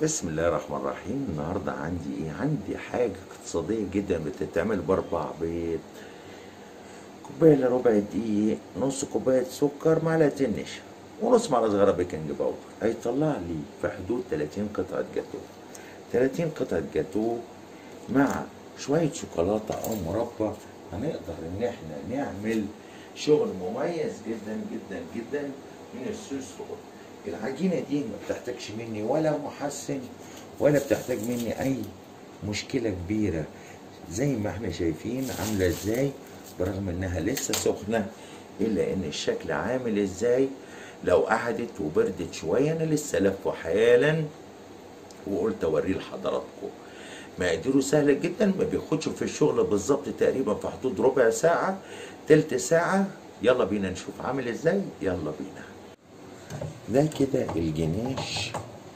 بسم الله الرحمن الرحيم النهارده عندي ايه عندي حاجه اقتصاديه جدا بتتعمل باربع بيض كوبايه الا ربع دقيق نص كوبايه سكر معلقتين نشا ونص معلقه صغيره بيكنج باودر هيطلع لي في حدود 30 قطعه جاتوه 30 قطعه جاتوه مع شويه شوكولاته او مربى هنقدر ان احنا نعمل شغل مميز جدا جدا جدا من السويس رول العجينه دي ما بتحتاجش مني ولا محسن ولا بتحتاج مني اي مشكله كبيره زي ما احنا شايفين عامله ازاي برغم انها لسه سخنه الا ان الشكل عامل ازاي لو قعدت وبردت شويه انا لسه لفه حالا وقلت اوريه لحضراتكم مقاديره سهلة جدا ما بياخدش في الشغل بالظبط تقريبا في حدود ربع ساعة تلت ساعة يلا بينا نشوف عامل ازاي يلا بينا ده كده الجناش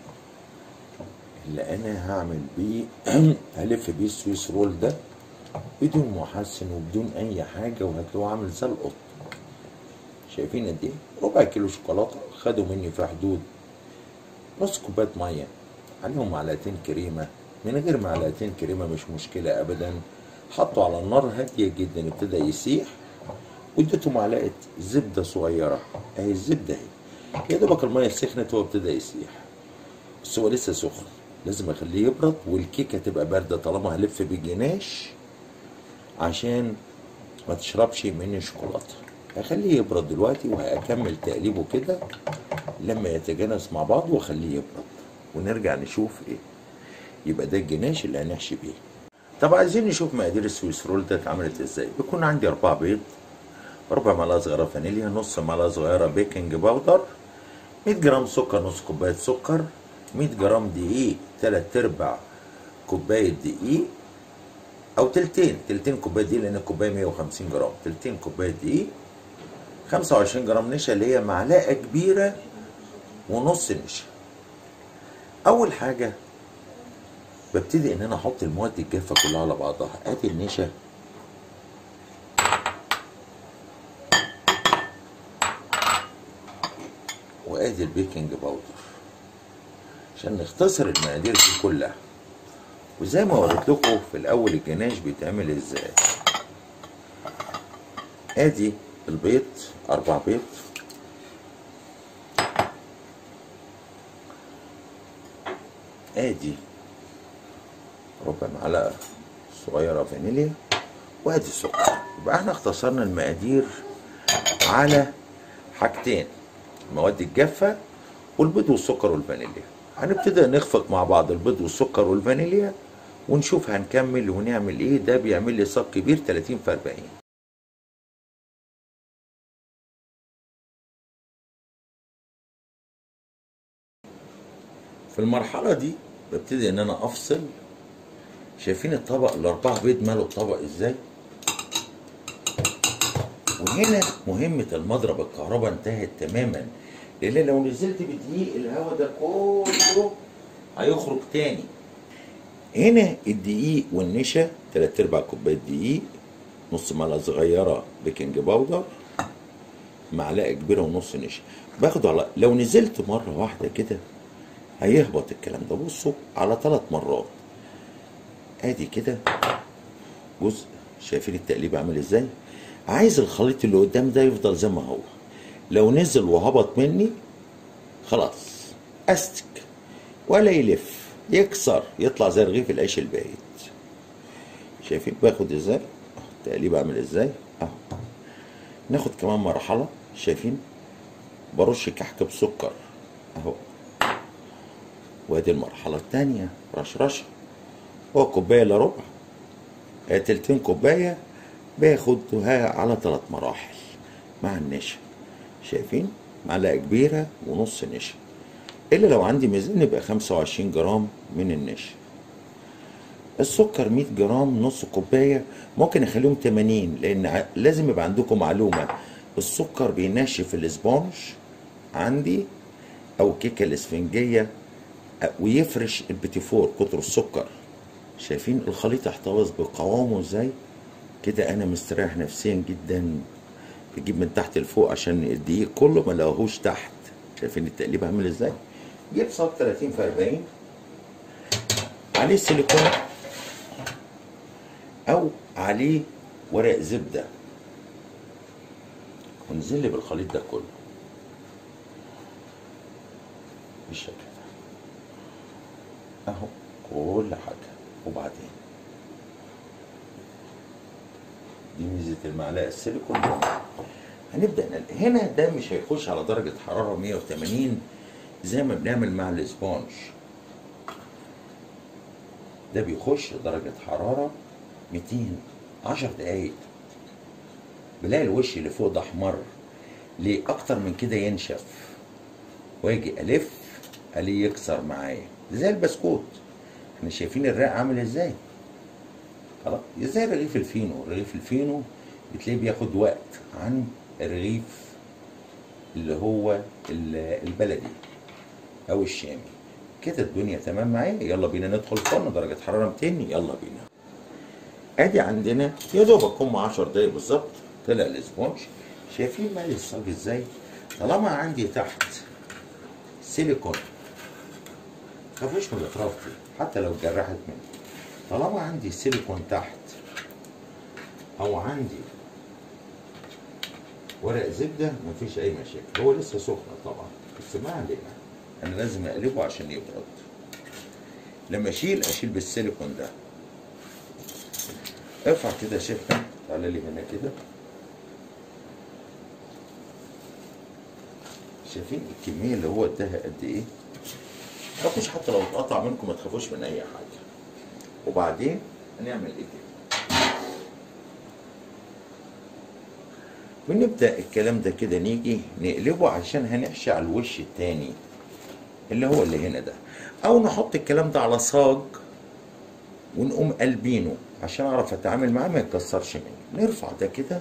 اللي انا هعمل بيه هلف بيه السويس رول ده بدون محسن وبدون اي حاجة وهتلاقوه عامل زي القط شايفين قد ايه ربع كيلو شوكولاتة خدوا مني في حدود نص كوباية مية عليهم معلقتين كريمة من غير معلقتين كريمة مش مشكلة أبدا حطوا على النار هادية جدا ابتدى يسيح واديته معلقة زبدة صغيرة اهي الزبدة اهي يا دوبك المية سخنت وهو ابتدى يسيح بس هو لسه سخن لازم اخليه يبرد والكيكة تبقى باردة طالما هلف بجناش عشان ما تشربش مني شوكولاتة هخليه يبرد دلوقتي وهكمل تقليبه كده لما يتجانس مع بعض واخليه يبرد ونرجع نشوف ايه يبقى ده الجناش اللي هنحشي بيه طب عايزين نشوف مقادير السويس رول ده اتعملت ازاي بيكون عندي اربع بيض ربع معلقه صغيره فانيليا نص معلقه صغيره بيكنج باودر 100 جرام سكر نص كوبايه سكر 100 جرام دقيق تلات ارباع كوبايه دقيق او تلتين تلتين كوبايه دقيق لان الكوبايه 150 جرام تلتين كوبايه دقيق 25 جرام نشا اللي هي معلقه كبيره ونص نشا اول حاجه ببتدي ان انا احط المواد الجافه كلها على بعضها ادي النشا وادي البيكنج باودر عشان نختصر المقادير دي كلها وزي ما وريت لكم في الاول الجناش بيتعمل ازاي ادي البيض اربع بيض ادي ربع معلقه صغيره فانيليا وادي السكر يبقى احنا اختصرنا المقادير على حاجتين المواد الجافه والبيض والسكر والفانيليا هنبتدي نخفق مع بعض البيض والسكر والفانيليا ونشوف هنكمل ونعمل ايه ده بيعمل لي صاج كبير 30 في 40 في المرحله دي ببتدي ان انا افصل شايفين الطبق الاربعه بيض ماله الطبق ازاي وهنا مهمة المضرب الكهرباء انتهت تماما لان لو نزلت بدقيق الهواء ده كله هيخرج تاني هنا الدقيق والنشا تلات ارباع كوباية دقيق نص معلقة صغيرة بيكنج باودر معلقة كبيرة ونص نشا باخده على لو نزلت مرة واحدة كده هيهبط الكلام ده بصوا على ثلاث مرات ادي كده جزء شايفين التقليب عامل ازاي عايز الخليط اللي قدام ده يفضل زي ما هو لو نزل وهبط مني خلاص استك ولا يلف يكسر يطلع زي رغيف العيش البايت شايفين باخد ازاي اهو التقليب عامل ازاي اهو ناخد كمان مرحله شايفين برش كحك بسكر اهو وادي المرحله الثانيه رشرشه هو كوبايه الا ربع تلتين كوبايه باخدها على ثلاث مراحل مع النشا شايفين معلقه كبيره ونص نشا الا لو عندي ميزان يبقى 25 جرام من النشا السكر 100 جرام نص كوبايه ممكن اخليهم 80 لان لازم يبقى عندكم معلومه السكر بينشف الاسبونج عندي او كيكه الاسفنجيه ويفرش البيتيفور كتر السكر شايفين الخليط احتفظ بقوامه ازاي كده انا مستريح نفسيا جدا بجيب من تحت لفوق عشان الدقيق كله ما لقاهوش تحت شايفين التقليب عامل ازاي جيب صاج 30 في 40 عليه سيليكون او عليه ورق زبده ونزل لي بالخليط ده كله بالشكل ده اهو كل حاجه وبعدين دي ميزه المعلقه السيليكون ده هنبدا نل... هنا ده مش هيخش على درجه حراره 180 زي ما بنعمل مع الاسبونج ده بيخش درجه حراره 200 10 دقايق بلاقي الوش اللي فوق ده احمر ليه اكتر من كده ينشف واجي الف الاقيه يكسر معايا زي البسكوت احنا شايفين الرق عامل ازاي خلاص زي رغيف الفينو رغيف الفينو بتلاقيه بياخد وقت عن الرغيف اللي هو ال- البلدي او الشامي كده الدنيا تمام معايا يلا بينا ندخل الفرن درجه حراره 200 يلا بينا ادي عندنا يا دوبك هم 10 دقايق بالظبط طلع الاسبونج شايفين مالي الصاج ازاي طالما عندي تحت سيليكون مفيش من الاطراف دي حتى لو اتجرحت مني طالما عندي سيليكون تحت او عندي ورق زبده مفيش اي مشاكل هو لسه سخن طبعا بس ما علينا انا لازم اقلبه عشان يبرد لما اشيل اشيل بالسيليكون ده ارفع كده يا شيخنا تعالى لي هنا كده شايفين الكميه اللي هو اداها قد ايه ما تخافوش حتى لو اتقطع منكم ما تخافوش من اي حاجه وبعدين هنعمل ايه كده ونبدا الكلام ده كده نيجي نقلبه عشان هنحشي على الوش التاني اللي هو اللي هنا ده او نحط الكلام ده على صاج ونقوم قلبينه عشان اعرف اتعامل معاه ما يتكسرش مني نرفع ده كده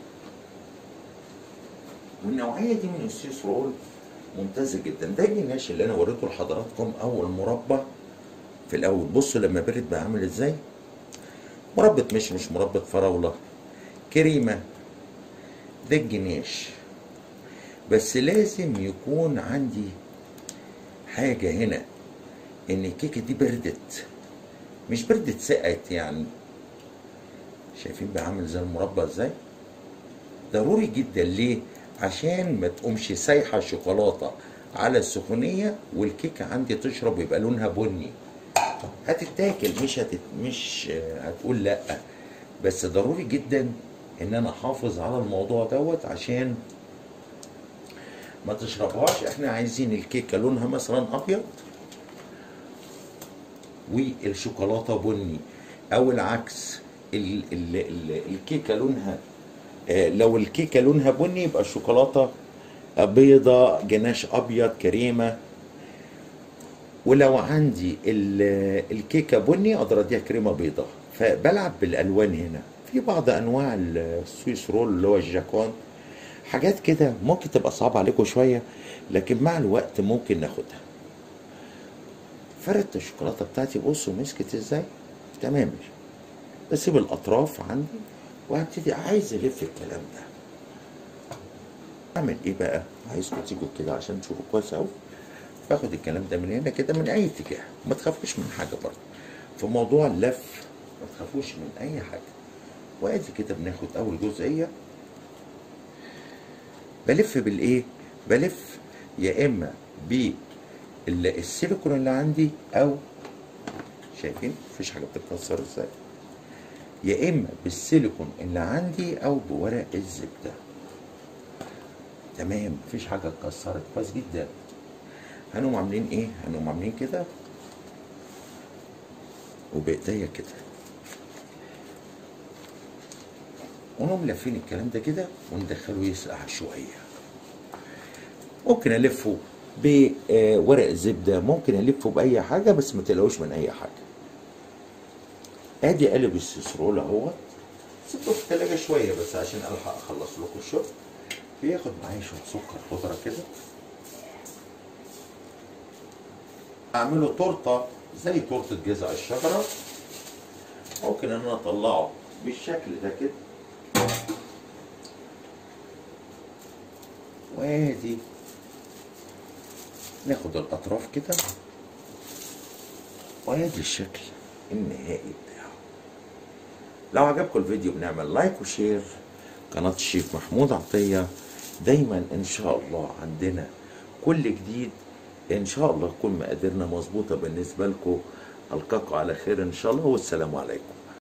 والنوعيه دي من السيس رول ممتازه جدا ده الجناش اللي انا وريته لحضراتكم اول مربى في الاول بصوا لما برد بقى عامل ازاي مربى مش مش مربى فراوله كريمه ده الجناش بس لازم يكون عندي حاجه هنا ان الكيكه دي بردت مش بردت سقعت يعني شايفين بقى عامل زي المربى ازاي ضروري جدا ليه عشان ما تقومش سايحه شوكولاته على السخونيه والكيكه عندي تشرب ويبقى لونها بني هتتاكل مش هتت... مش آه، هتقول لا بس ضروري جدا ان انا احافظ على الموضوع دوت عشان ما تشربهاش احنا عايزين الكيكه لونها مثلا ابيض والشوكولاته بني او العكس ال ال ال الكيكه لونها آه، لو الكيكه لونها بني يبقى الشوكولاته بيضة جناش ابيض كريمه ولو عندي ال- الكيكه بني اقدر اديها كريمه بيضة فبلعب بالالوان هنا في بعض انواع السويس رول اللي هو الجاكون حاجات كده ممكن تبقى صعبة عليكم شوية لكن مع الوقت ممكن ناخدها فردت الشوكولاتة بتاعتي بصوا مسكت ازاي تمام بسيب الاطراف عندي وهبتدي عايز الف الكلام ده اعمل ايه بقى عايزكم تيجوا كده عشان تشوفوا كويس قوي باخد الكلام ده من هنا كده من اي اتجاه ما تخافوش من حاجه برضه في موضوع اللف ما تخافوش من اي حاجه وادي كده بناخد اول جزئيه بلف بالايه بلف يا اما بالسيليكون اللي عندي او شايفين مفيش حاجه بتتكسر ازاي يا اما بالسيليكون اللي عندي او بورق الزبده تمام مفيش حاجه اتكسرت كويس جدا هنقوم عاملين ايه هنقوم عاملين كده وبايديا كده ونقوم لافين الكلام ده كده وندخله يسقع شويه ممكن الفه بورق زبده ممكن الفه باي حاجه بس ما تقلقوش من اي حاجه ادي قالب السيسرول اهوت سيبته في التلاجة شوية بس عشان الحق اخلص لكم الشغل بياخد معايا شوية سكر خضرة كده اعمله تورته زي تورته جذع الشجره ممكن ان انا اطلعه بالشكل ده كده وادي ناخد الاطراف كده وادي الشكل النهائي بتاعه لو عجبكم الفيديو بنعمل لايك وشير قناة الشيف محمود عطية دايما ان شاء الله عندنا كل جديد ان شاء الله تكون مقاديرنا مظبوطة بالنسبة لكم القاكم على خير ان شاء الله والسلام عليكم